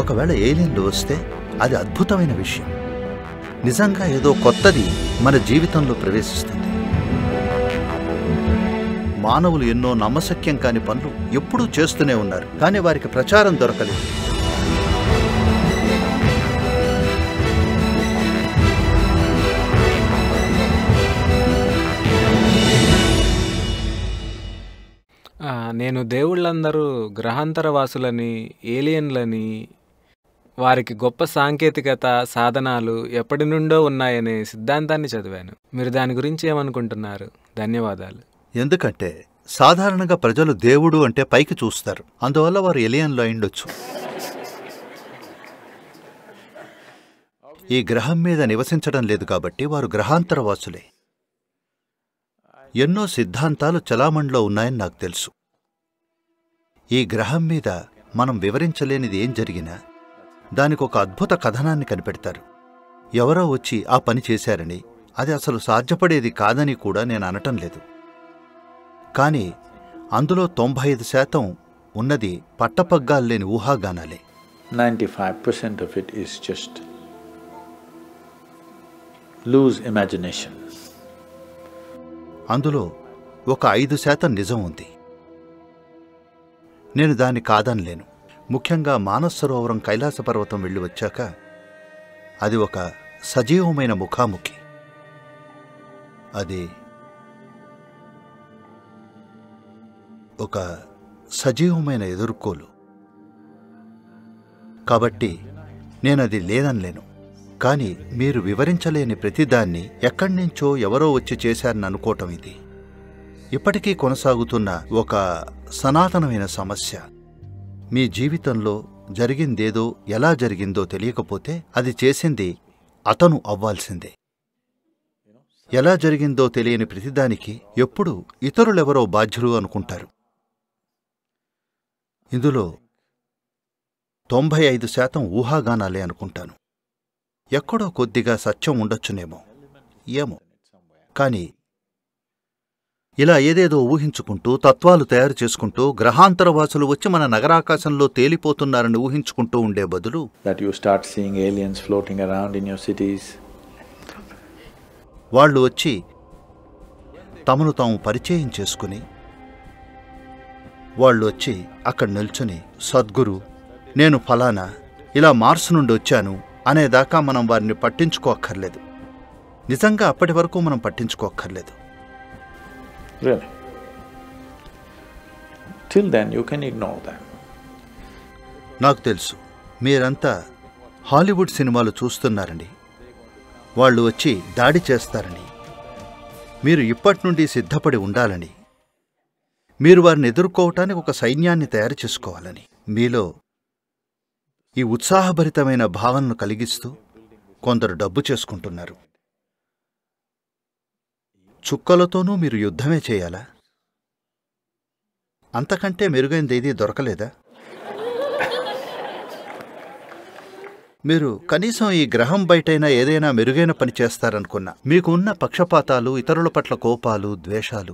ఒకవేళ ఏలియన్లు వస్తే అది అద్భుతమైన విషయం నిజంగా ఏదో కొత్తది మన జీవితంలో ప్రవేశిస్తుంది మానవులు ఎన్నో నమ్మశక్యం కాని పనులు ఎప్పుడూ చేస్తూనే ఉన్నారు కానీ వారికి ప్రచారం దొరకలేదు ఆ, నేను దేవుళ్ళందరూ గ్రహాంతర వాసులని ఏలియన్లని వారికి గొప్ప సాంకేతికత సాధనాలు ఎప్పటి నుండో ఉన్నాయనే సిద్ధాంతాన్ని చదివాను మీరు దాని గురించి ఏమనుకుంటున్నారు ధన్యవాదాలు ఎందుకంటే సాధారణంగా ప్రజలు దేవుడు అంటే పైకి చూస్తారు అందువల్ల వారు ఎలియన్లో అయిండొచ్చు ఈ గ్రహం మీద నివసించడం లేదు కాబట్టి వారు గ్రహాంతరవాసులే ఎన్నో సిద్ధాంతాలు చలామణిలో ఉన్నాయని నాకు తెలుసు ఈ గ్రహం మీద మనం వివరించలేనిది ఏం జరిగినా దానికి ఒక అద్భుత కథనాన్ని కనిపెడతారు ఎవరో వచ్చి ఆ పని చేశారని అది అసలు సాధ్యపడేది కాదని కూడా నేను అనటం లేదు కానీ అందులో తొంభై ఐదు శాతం ఉన్నది పట్టపగ్గాల్లేని ఊహాగానాలే 95% of it is just loose imagination. అందులో ఒక ఐదు శాతం నిజం ఉంది నేను దాన్ని కాదనలేను ముఖ్యంగా మానస్ సరోవరం కైలాస పర్వతం వెళ్ళి వచ్చాక అది ఒక సజీవమైన ముఖాముఖి అది ఒక సజీవమైన ఎదుర్కోలు కాబట్టి నేనది లేదనలేను కానీ మీరు వివరించలేని ప్రతిదాన్ని ఎక్కడి నుంచో ఎవరో వచ్చి చేశారని అనుకోవటం ఇది ఇప్పటికీ కొనసాగుతున్న ఒక సనాతనమైన సమస్య మీ జీవితంలో జరిగిందేదో ఎలా జరిగిందో తెలియకపోతే అది చేసింది అతను అవ్వాల్సిందే ఎలా జరిగిందో తెలియని ప్రతిదానికి ఎప్పుడు ఇతరులెవరో బాధ్యులు అనుకుంటారు ఇందులో తొంభై ఐదు శాతం ఊహాగానాలే అనుకుంటాను ఎక్కడో కొద్దిగా సత్యం ఉండొచ్చునేమో ఏమో కాని ఇలా ఏదేదో ఊహించుకుంటూ తత్వాలు తయారు చేసుకుంటూ గ్రహాంతరవాసులు వచ్చి మన నగరాకాశంలో తేలిపోతున్నారని ఊహించుకుంటూ ఉండే బదులు That you start seeing aliens floating around in your cities. వాళ్ళు వచ్చి తమను తాము పరిచయం చేసుకుని వాళ్ళు వచ్చి అక్కడ నిల్చుని సద్గురు నేను ఫలానా ఇలా మార్స్ నుండి వచ్చాను అనేదాకా మనం వారిని పట్టించుకోక్కర్లేదు నిజంగా అప్పటి వరకు మనం పట్టించుకోక్కర్లేదు Really. Till then, you can ignore them. నాకు తెలుసు మీరంతా హాలీవుడ్ సినిమాలు చూస్తున్నారని వాళ్ళు వచ్చి దాడి చేస్తారని మీరు ఇప్పటి నుండి సిద్ధపడి ఉండాలని మీరు వారిని ఎదుర్కోవటానికి ఒక సైన్యాన్ని తయారు చేసుకోవాలని మీలో ఈ ఉత్సాహభరితమైన భావనను కలిగిస్తూ కొందరు డబ్బు చేసుకుంటున్నారు చుక్కలతోనూ మీరు యుద్ధమే చేయాలా అంతకంటే మెరుగైనదేదీ దొరకలేదా మీరు కనీసం ఈ గ్రహం బయటైనా ఏదైనా మెరుగైన పని చేస్తారనుకున్నా మీకు ఉన్న పక్షపాతాలు ఇతరుల పట్ల కోపాలు ద్వేషాలు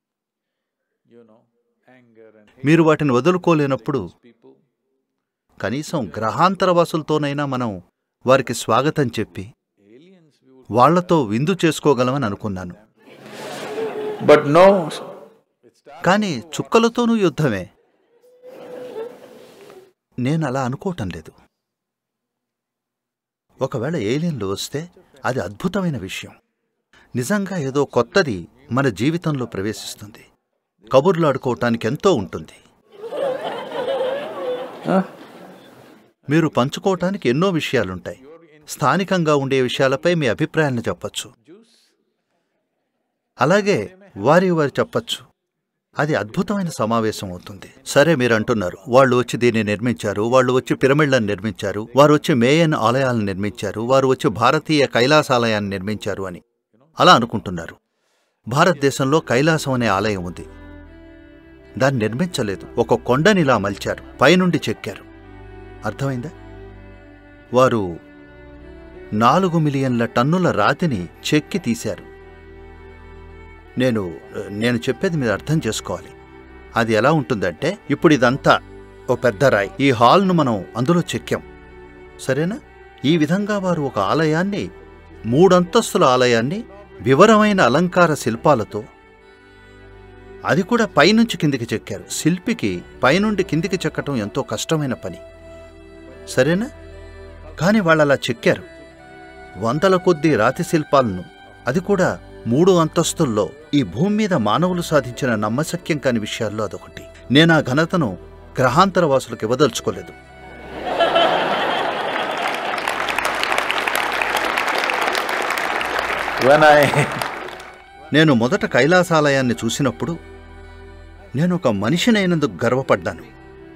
మీరు వాటిని వదులుకోలేనప్పుడు కనీసం గ్రహాంతరవాసులతోనైనా మనం వారికి స్వాగతం చెప్పి వాళ్లతో విందు చేసుకోగలమని అనుకున్నాను But no, కానీ చుక్కలతోనూ యుద్ధమే నేను అలా అనుకోవటం లేదు ఒకవేళ ఏలియన్లు వస్తే అది అద్భుతమైన విషయం నిజంగా ఏదో కొత్తది మన జీవితంలో ప్రవేశిస్తుంది కబుర్లాడుకోవటానికి ఎంతో ఉంటుంది మీరు పంచుకోవటానికి ఎన్నో విషయాలుంటాయి స్థానికంగా ఉండే విషయాలపై మీ అభిప్రాయాలను చెప్పచ్చు అలాగే వారి వారు చెప్పచ్చు అది అద్భుతమైన సమావేశం అవుతుంది సరే మీరు అంటున్నారు వాళ్ళు వచ్చి దీన్ని నిర్మించారు వాళ్ళు వచ్చి పిరమిడ్లను నిర్మించారు వారు వచ్చి మేయన్ ఆలయాలను నిర్మించారు వారు వచ్చి భారతీయ కైలాసాలయాన్ని నిర్మించారు అని అలా అనుకుంటున్నారు భారతదేశంలో కైలాసం అనే ఆలయం ఉంది దాన్ని నిర్మించలేదు ఒక కొండనిలా మలిచారు పైనుండి చెక్కారు అర్థమైందా వారు నాలుగు మిలియన్ల టన్నుల రాతిని చెక్కి తీశారు నేను నేను చెప్పేది మీరు అర్థం చేసుకోవాలి అది ఎలా ఉంటుందంటే ఇప్పుడు ఇదంతా ఓ పెద్ద రాయి ఈ హాల్ను మనం అందులో చెక్కాం సరేనా ఈ విధంగా వారు ఒక ఆలయాన్ని మూడంతస్తుల ఆలయాన్ని వివరమైన అలంకార శిల్పాలతో అది కూడా పైనుంచి కిందికి చెక్కారు శిల్పికి పైనుండి కిందికి చెక్కటం ఎంతో కష్టమైన పని సరేనా కాని వాళ్ళలా చెక్కారు వందల కొద్దీ రాతి శిల్పాలను అది కూడా మూడు అంతస్తుల్లో ఈ భూమి మీద మానవులు సాధించిన నమ్మశక్యం కాని విషయాల్లో అదొకటి నేనా ఘనతను గ్రహాంతర వాసులకు ఇవ్వదలుచుకోలేదు When I నేను మొదట కైలాసాలయాన్ని చూసినప్పుడు నేను ఒక మనిషినైనందుకు గర్వపడ్డాను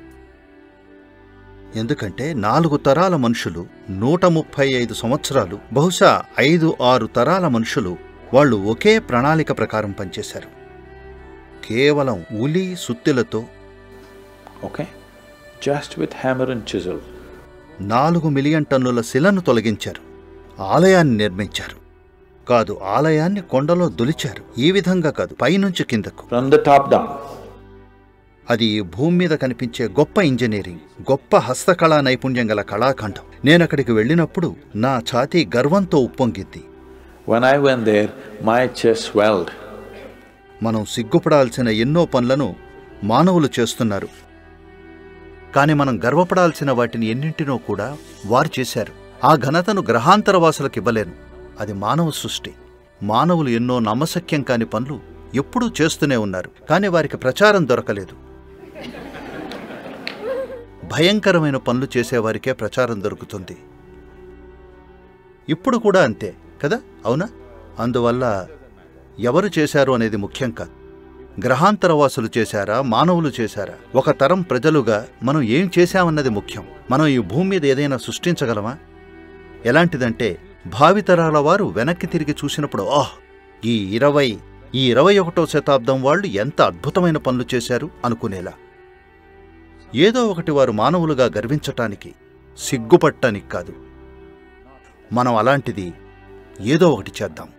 ఎందుకంటే నాలుగు తరాల మనుషులు నూట ముప్పై ఐదు సంవత్సరాలు బహుశా ఐదు ఆరు తరాల మనుషులు వాళ్ళు ఒకే ప్రణాళిక ప్రకారం పనిచేశారు కేవలం ఉలి సుత్తిలతో okay, just with hammer and chisel, నాలుగు మిలియన్ టన్నుల శిలను తొలగించారు ఆలయాన్ని నిర్మించారు కాదు ఆలయాన్ని కొండలో దులిచారు ఈ విధంగా కాదు పైనుంచి కిందకు from the top down. అది ఈ భూమి మీద కనిపించే గొప్ప ఇంజనీరింగ్ గొప్ప హస్తకళా నైపుణ్యం గల కళాఖండం నేనక్కడికి వెళ్ళినప్పుడు నా ఛాతీ గర్వంతో ఉప్పొంగింది When I went there, my chest swelled. మనం సిగ్గుపడాల్సిన ఎన్నో పనులను మానవులు చేస్తున్నారు కాని మనం గర్వపడాల్సిన వాటిని ఎన్నింటినో కూడా వారు చేశారు ఆ ఘనతను గ్రహాంతరవాసులకు ఇవ్వలేను అది మానవ సృష్టి మానవులు ఎన్నో నమ్మశక్యం కాని పనులు ఎప్పుడూ చేస్తూనే ఉన్నారు కాని వారికి ప్రచారం దొరకలేదు భయంకరమైన పనులు చేసేవారికే ప్రచారం దొరుకుతుంది ఇప్పుడు కూడా అంతే కదా అవునా అందువల్ల ఎవరు చేశారు అనేది ముఖ్యం కాదు గ్రహాంతరవాసులు చేశారా మానవులు చేశారా ఒక తరం ప్రజలుగా మనం ఏం చేశామన్నది ముఖ్యం మనం ఈ భూమి మీద ఏదైనా సృష్టించగలమా ఎలాంటిదంటే భావితరాల వారు వెనక్కి తిరిగి చూసినప్పుడు ఆహ్ ఈ ఇరవై ఈ ఇరవై ఒకటో శతాబ్దం వాళ్ళు ఎంత అద్భుతమైన పనులు చేశారు అనుకునేలా ఏదో ఒకటి వారు మానవులుగా గర్వించటానికి సిగ్గుపట్టానికి కాదు మనం అలాంటిది ఏదో ఒకటి చేద్దాం